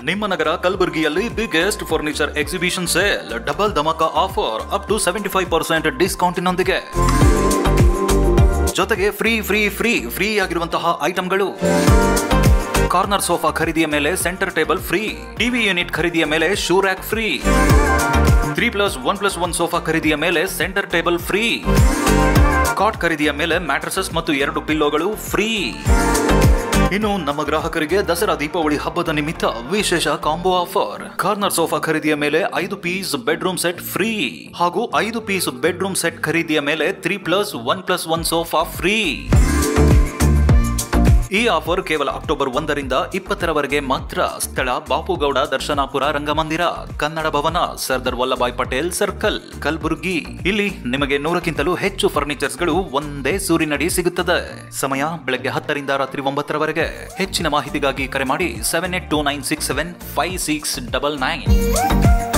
ನಿಮ್ಮ ನಗರ ಕಲಬುರಗಿಯಲ್ಲಿ biggest furniture exhibition sale double ಧಮಾಕ offer up to seventy five percent ಡಿಸ್ಕೌಂಟಿನೊಂದಿಗೆ ಜೊತೆಗೆ ಫ್ರೀ ಫ್ರೀ ಫ್ರೀ ಫ್ರೀ ಆಗಿರುವಂತಹ ಐಟಂಗಳು ಕಾರ್ನರ್ ಸೋಫಾ ಖರೀದಿಯ ಮೇಲೆ centre table free TV unit ಖರೀದಿಯ ಮೇಲೆ shoe rack free three plus one plus one sofa ಖರೀದಿಯ ಮೇಲೆ ಸೆಂಟರ್ ಟೇಬಲ್ ಫ್ರೀ ಕಾಟ್ ಖರೀದಿಯ ಮೇಲೆ ಮ್ಯಾಟ್ರಸಸ್ ಮತ್ತು ಎರಡು ಪಿಲ್ಲೋಗಳು ಫ್ರೀ ಇನ್ನು ನಮ್ಮ ಗ್ರಾಹಕರಿಗೆ ದಸರಾ ದೀಪಾವಳಿ ಹಬ್ಬದ ನಿಮಿತ್ತ ವಿಶೇಷ ಕಾಂಬೋ ಆಫರ್ ಕಾರ್ನರ್ ಸೋಫಾ ಖರೀದಿಯ ಮೇಲೆ ಐದು ಪೀಸ್ ಬೆಡ್ರೂಮ್ ಸೆಟ್ ಫ್ರೀ ಹಾಗೂ ಐದು ಪೀಸ್ ಬೆಡ್ರೂಮ್ ಸೆಟ್ ಖರೀದಿಯ ಮೇಲೆ three plus one plus one sofa free ಈ ಆಫರ್ ಕೇವಲ ಅಕ್ಟೋಬರ್ ಒಂದರಿಂದ ಇಪ್ಪತ್ತರವರೆಗೆ ಮಾತ್ರ ಸ್ಥಳ ಬಾಪುಗೌಡ ದರ್ಶನಾಪುರ ರಂಗಮಂದಿರ ಕನ್ನಡ ಭವನ ಸರ್ದಾರ್ ವಲ್ಲಭಾಯ್ ಪಟೇಲ್ ಸರ್ಕಲ್ ಕಲಬುರ್ಗಿ ಇಲ್ಲಿ ನಿಮಗೆ ನೂರಕ್ಕಿಂತಲೂ ಹೆಚ್ಚು ಫರ್ನಿಚರ್ಸ್ಗಳು ಒಂದೇ ಸೂರಿನಡಿ ಸಿಗುತ್ತದೆ ಸಮಯ ಬೆಳಗ್ಗೆ ಹತ್ತರಿಂದ ರಾತ್ರಿ ಒಂಬತ್ತರವರೆಗೆ ಹೆಚ್ಚಿನ ಮಾಹಿತಿಗಾಗಿ ಕರೆ ಮಾಡಿ seven eight two nine six seven five six double nine